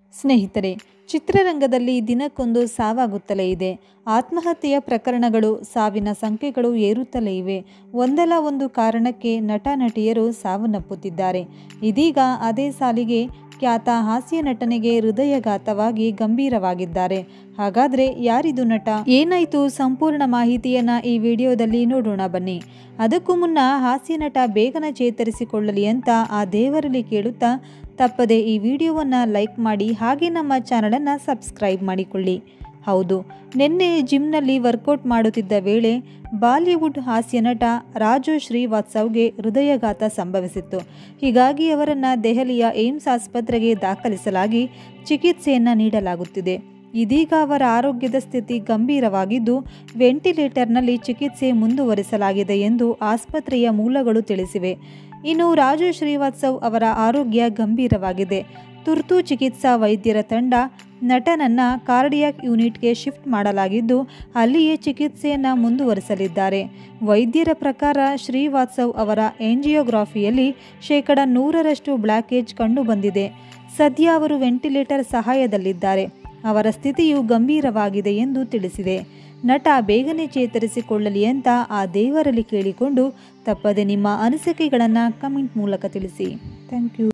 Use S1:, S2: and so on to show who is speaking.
S1: ಸ್ನೇಹಿತರೆ ಚಿತ್ರರಂಗದಲ್ಲಿ ದಿನಕ್ಕೊಂದು ಸಾವಾಗುತ್ತಲೇ ಇದೆ ಆತ್ಮಹತ್ಯೆಯ ಪ್ರಕರಣಗಳು ಸಾವಿನ ಸಂಖ್ಯೆಗಳು ಏರುತ್ತಲೇ ಇವೆ ಒಂದಲ್ಲ ಒಂದು ಕಾರಣಕ್ಕೆ ನಟ ನಟಿಯರು ಸಾವನ್ನಪ್ಪುತ್ತಿದ್ದಾರೆ ಇದೀಗ ಅದೇ ಸಾಲಿಗೆ ಖ್ಯಾತ ಹಾಸ್ಯ ನಟನಿಗೆ ಹೃದಯಘಾತವಾಗಿ ಗಂಭೀರವಾಗಿದ್ದಾರೆ ಹಾಗಾದ್ರೆ ಯಾರಿದು ನಟ ಏನಾಯ್ತು ಸಂಪೂರ್ಣ ಮಾಹಿತಿಯನ್ನ ಈ ವಿಡಿಯೋದಲ್ಲಿ ನೋಡೋಣ ಬನ್ನಿ ಅದಕ್ಕೂ ಮುನ್ನ ಹಾಸ್ಯ ನಟ ಬೇಗನೆ ಚೇತರಿಸಿಕೊಳ್ಳಲಿ ಅಂತ ಆ ದೇವರಲ್ಲಿ ಕೇಳುತ್ತಾ ತಪ್ಪದೆ ಈ ವಿಡಿಯೋವನ್ನು ಲೈಕ್ ಮಾಡಿ ಹಾಗೆ ನಮ್ಮ ಚಾನಲನ್ನು ಸಬ್ಸ್ಕ್ರೈಬ್ ಮಾಡಿಕೊಳ್ಳಿ ಹೌದು ನಿನ್ನೆ ಜಿಮ್ನಲ್ಲಿ ವರ್ಕೌಟ್ ಮಾಡುತ್ತಿದ್ದ ವೇಳೆ ಬಾಲಿವುಡ್ ಹಾಸ್ಯ ನಟ ರಾಜು ಶ್ರೀವಾತ್ಸವ್ಗೆ ಹೃದಯಘಾತ ಸಂಭವಿಸಿತ್ತು ಹೀಗಾಗಿ ಅವರನ್ನು ದೆಹಲಿಯ ಏಮ್ಸ್ ಆಸ್ಪತ್ರೆಗೆ ದಾಖಲಿಸಲಾಗಿ ಚಿಕಿತ್ಸೆಯನ್ನು ನೀಡಲಾಗುತ್ತಿದೆ ಇದೀಗ ಅವರ ಆರೋಗ್ಯದ ಸ್ಥಿತಿ ಗಂಭೀರವಾಗಿದ್ದು ವೆಂಟಿಲೇಟರ್ನಲ್ಲಿ ಚಿಕಿತ್ಸೆ ಮುಂದುವರಿಸಲಾಗಿದೆ ಎಂದು ಆಸ್ಪತ್ರೆಯ ಮೂಲಗಳು ತಿಳಿಸಿವೆ ಇನ್ನು ರಾಜು ಶ್ರೀವಾತ್ಸವ್ ಅವರ ಆರೋಗ್ಯ ಗಂಭೀರವಾಗಿದೆ ತುರ್ತು ಚಿಕಿತ್ಸಾ ವೈದ್ಯರ ತಂಡ ನಟನನ್ನ ಕಾರ್ಡಿಯಾಕ್ ಯೂನಿಟ್ಗೆ ಶಿಫ್ಟ್ ಮಾಡಲಾಗಿದ್ದು ಅಲ್ಲಿಯೇ ಚಿಕಿತ್ಸೆಯನ್ನು ಮುಂದುವರಿಸಲಿದ್ದಾರೆ ವೈದ್ಯರ ಪ್ರಕಾರ ಶ್ರೀವಾತ್ಸವ್ ಅವರ ಎಂಜಿಯೋಗ್ರಾಫಿಯಲ್ಲಿ ಶೇಕಡ ನೂರರಷ್ಟು ಬ್ಲಾಕೇಜ್ ಕಂಡುಬಂದಿದೆ ಸದ್ಯ ಅವರು ವೆಂಟಿಲೇಟರ್ ಸಹಾಯದಲ್ಲಿದ್ದಾರೆ ಅವರ ಸ್ಥಿತಿಯು ಗಂಭೀರವಾಗಿದೆ ಎಂದು ತಿಳಿಸಿದೆ ನಟ ಬೇಗನೆ ಚೇತರಿಸಿಕೊಳ್ಳಲಿ ಅಂತ ಆ ದೇವರಲ್ಲಿ ಕೇಳಿಕೊಂಡು ತಪ್ಪದೆ ನಿಮ್ಮ ಅನಿಸಿಕೆಗಳನ್ನು ಕಮೆಂಟ್ ಮೂಲಕ ತಿಳಿಸಿ ಥ್ಯಾಂಕ್ ಯು